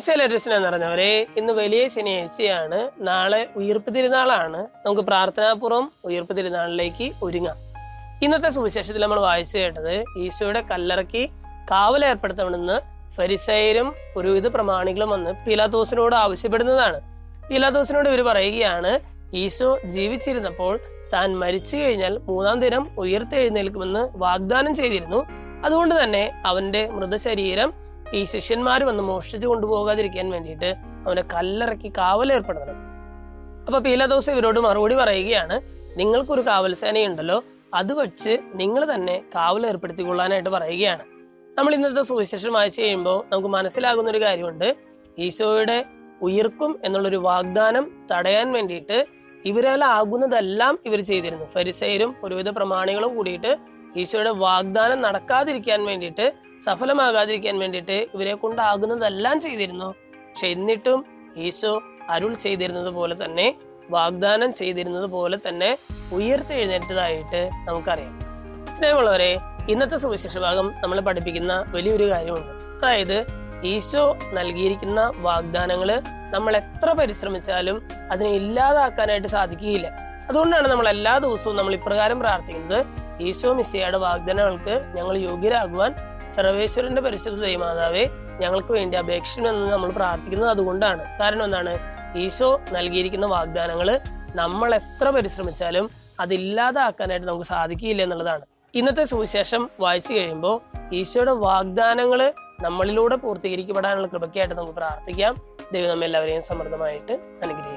ഈശോയുടെ സ്നേഹം നിറഞ്ഞവരെ ഇന്ന് വലിയ ശനിയാഴ്ചയാണ് നാളെ ഉയർപ്പ് തിരുനാളാണ് നമുക്ക് പ്രാർത്ഥനാപൂർവ്വം ഉയർപ്പ് തിരുനാളിലേക്ക് ഒരുങ്ങാം ഇന്നത്തെ സുവിശേഷത്തിൽ നമ്മൾ വായിച്ചു കേട്ടത് ഈശോയുടെ കല്ലറക്കി കാവലേർപ്പെടുത്തണമെന്ന് ഫരിസയരും പുരോഹിത പ്രമാണികളും വന്ന് പീലാത്തോസിനോട് ആവശ്യപ്പെടുന്നതാണ് പീലാത്തോസിനോട് ഇവർ പറയുകയാണ് ഈശോ ജീവിച്ചിരുന്നപ്പോൾ താൻ മരിച്ചു കഴിഞ്ഞാൽ മൂന്നാം ദിനം ഉയർത്തെഴുന്നേൽക്കുമെന്ന് വാഗ്ദാനം ചെയ്തിരുന്നു അതുകൊണ്ട് തന്നെ അവന്റെ മൃതശരീരം ഈ ശിഷ്യന്മാർ വന്ന് മോഷ്ടിച്ചു കൊണ്ടുപോകാതിരിക്കാൻ വേണ്ടിയിട്ട് അവനെ കല്ലറക്കി കാവലേർപ്പെടുത്തണം അപ്പൊ പീലാദോസ് ഇവരോട് മറുപടി പറയുകയാണ് നിങ്ങൾക്കൊരു കാവൽ സേനയുണ്ടല്ലോ അത് വെച്ച് നിങ്ങൾ തന്നെ കാവൽ ഏർപ്പെടുത്തിക്കൊള്ളാനായിട്ട് പറയുകയാണ് നമ്മൾ ഇന്നത്തെ സുവിശേഷം വായിച്ചു കഴിയുമ്പോൾ നമുക്ക് മനസ്സിലാകുന്ന ഒരു കാര്യമുണ്ട് ഈശോയുടെ ഉയർക്കും എന്നുള്ളൊരു വാഗ്ദാനം തടയാൻ വേണ്ടിയിട്ട് ഇവരാൽ ആകുന്നതെല്ലാം ഇവർ ചെയ്തിരുന്നു ഫരിസയരും ഒരുവിധ പ്രമാണികളും കൂടിയിട്ട് ഈശോയുടെ വാഗ്ദാനം നടക്കാതിരിക്കാൻ വേണ്ടിയിട്ട് സഫലമാകാതിരിക്കാൻ വേണ്ടിയിട്ട് ഇവരെ കൊണ്ടാകുന്നതെല്ലാം ചെയ്തിരുന്നു പക്ഷെ എന്നിട്ടും ഈശോ അരുൾ ചെയ്തിരുന്നത് പോലെ തന്നെ വാഗ്ദാനം ചെയ്തിരുന്നത് പോലെ തന്നെ ഉയർത്തെഴുന്നേറ്റതായിട്ട് നമുക്കറിയാം സ്നേഹമുള്ളവരെ ഇന്നത്തെ സുവിശേഷ ഭാഗം നമ്മൾ പഠിപ്പിക്കുന്ന വലിയൊരു കാര്യമുണ്ട് അതായത് ഈശോ നൽകിയിരിക്കുന്ന വാഗ്ദാനങ്ങള് നമ്മൾ എത്ര പരിശ്രമിച്ചാലും അതിനെ ഇല്ലാതാക്കാനായിട്ട് സാധിക്കുകയില്ല അതുകൊണ്ടാണ് നമ്മൾ എല്ലാ ദിവസവും നമ്മൾ ഇപ്രകാരം പ്രാർത്ഥിക്കുന്നത് ഈശോ മിസ്സിയുടെ വാഗ്ദാനങ്ങൾക്ക് ഞങ്ങൾ യോഗ്യരാകുവാൻ സർവേശ്വരന്റെ പരിശുദ്ധ ദൈവമാതാവെ ഞങ്ങൾക്ക് വേണ്ടി അപേക്ഷിക്കണമെന്ന് നമ്മൾ പ്രാർത്ഥിക്കുന്നത് അതുകൊണ്ടാണ് കാരണം എന്താണ് ഈശോ നൽകിയിരിക്കുന്ന വാഗ്ദാനങ്ങള് നമ്മൾ എത്ര പരിശ്രമിച്ചാലും അതില്ലാതാക്കാനായിട്ട് നമുക്ക് സാധിക്കില്ല എന്നുള്ളതാണ് ഇന്നത്തെ സുവിശേഷം വായിച്ചു കഴിയുമ്പോൾ ഈശോയുടെ വാഗ്ദാനങ്ങള് നമ്മളിലൂടെ പൂർത്തീകരിക്കപ്പെടാനുള്ള കൃപയ്ക്കായിട്ട് നമുക്ക് പ്രാർത്ഥിക്കാം ദൈവം നമ്മെല്ലാവരെയും സമൃദ്ധമായിട്ട് അനുഗ്രഹിക്കും